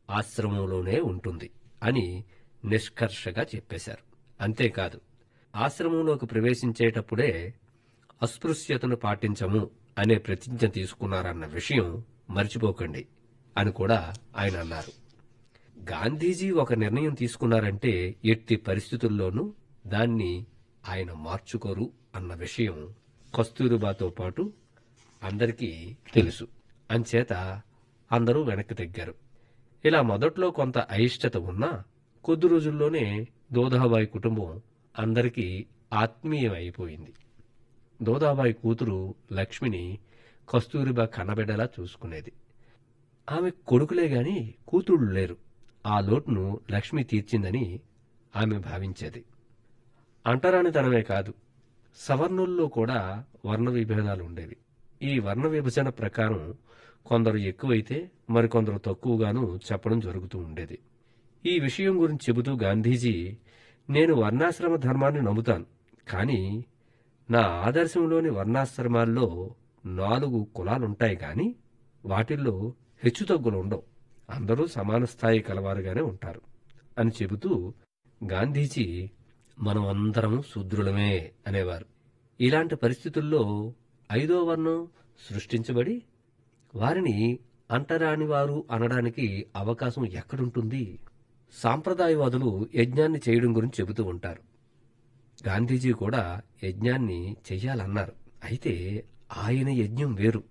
ఆశ్రమంలోనే ఉంటుంది అని నిష్కర్షగా చెప్పేశారు అంతేకాదు ఆశ్రమంలోకి ప్రవేశించేటప్పుడే అస్పృశ్యతను పాటించము అనే ప్రతిజ్ఞ తీసుకున్నారన్న విషయం మర్చిపోకండి అని కూడా ఆయన అన్నారు గాంధీజీ ఒక నిర్ణయం తీసుకున్నారంటే ఎట్టి పరిస్థితుల్లోనూ దాన్ని ఆయన మార్చుకోరు అన్న విషయం కస్తూరిబాతో పాటు అందరికీ తెలుసు అంచేత అందరూ వెనక్కి తగ్గారు ఇలా మొదట్లో కొంత అయిష్టత ఉన్నా కొద్ది రోజుల్లోనే దోదాబాయి కుటుంబం అందరికీ ఆత్మీయం అయిపోయింది దోదాబాయి కూతురు లక్ష్మిని కస్తూరిబా కన్నబిడ్డలా చూసుకునేది ఆమె కొడుకులే గాని కూతుళ్ళు లేరు ఆ లోటును లక్ష్మి తీర్చిందని ఆమె భావించేది అంటరానితనమే కాదు సవర్ణుల్లో కూడా వర్ణ విభేదాలు ఉండేవి ఈ వర్ణ విభజన ప్రకారం కొందరు ఎక్కువైతే మరికొందరు తక్కువగాను చెప్పడం జరుగుతూ ఉండేది ఈ విషయం గురించి చెబుతూ గాంధీజీ నేను వర్ణాశ్రమ ధర్మాన్ని నమ్ముతాను కానీ నా ఆదర్శంలోని వర్ణాశ్రమాల్లో నాలుగు కులాలుంటాయి గాని వాటిల్లో హెచ్చుతగ్గులు ఉండవు అందరూ సమాన స్థాయి కలవారుగానే ఉంటారు అని చెబుతూ గాంధీజీ మనం అందరం శూద్రులమే అనేవారు ఇలాంటి పరిస్థితుల్లో ఐదో వర్ణం సృష్టించబడి వారిని అంటరాని వారు అనడానికి అవకాశం ఎక్కడుంటుంది సాంప్రదాయవాదులు యజ్ఞాన్ని చేయడం గురించి చెబుతూ ఉంటారు గాంధీజీ కూడా యజ్ఞాన్ని చెయ్యాలన్నారు అయితే ఆయన యజ్ఞం వేరు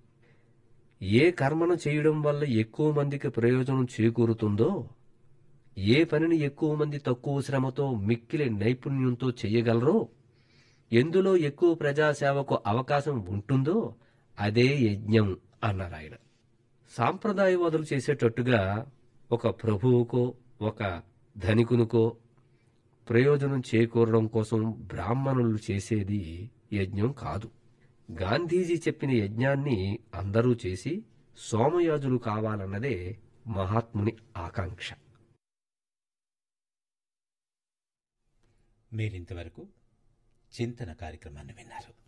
ఏ కర్మను చేయడం వల్ల ఎక్కువ మందికి ప్రయోజనం చేకూరుతుందో ఏ పనిని ఎక్కువ మంది తక్కువ శ్రమతో మిక్కిలి నైపుణ్యంతో చేయగలరో ఎందులో ఎక్కువ ప్రజాసేవకు అవకాశం ఉంటుందో అదే యజ్ఞం అన్నారు ఆయన సాంప్రదాయవాదులు చేసేటట్టుగా ఒక ప్రభువుకో ఒక ధనికునికో ప్రయోజనం చేకూరడం కోసం బ్రాహ్మణులు చేసేది యజ్ఞం కాదు గాంధీజీ చెప్పిన యజ్ఞాన్ని అందరూ చేసి సోమయాజులు కావాలన్నదే మహాత్ముని ఆకాంక్ష మీరింతవరకు చింతన కార్యక్రమాన్ని విన్నారు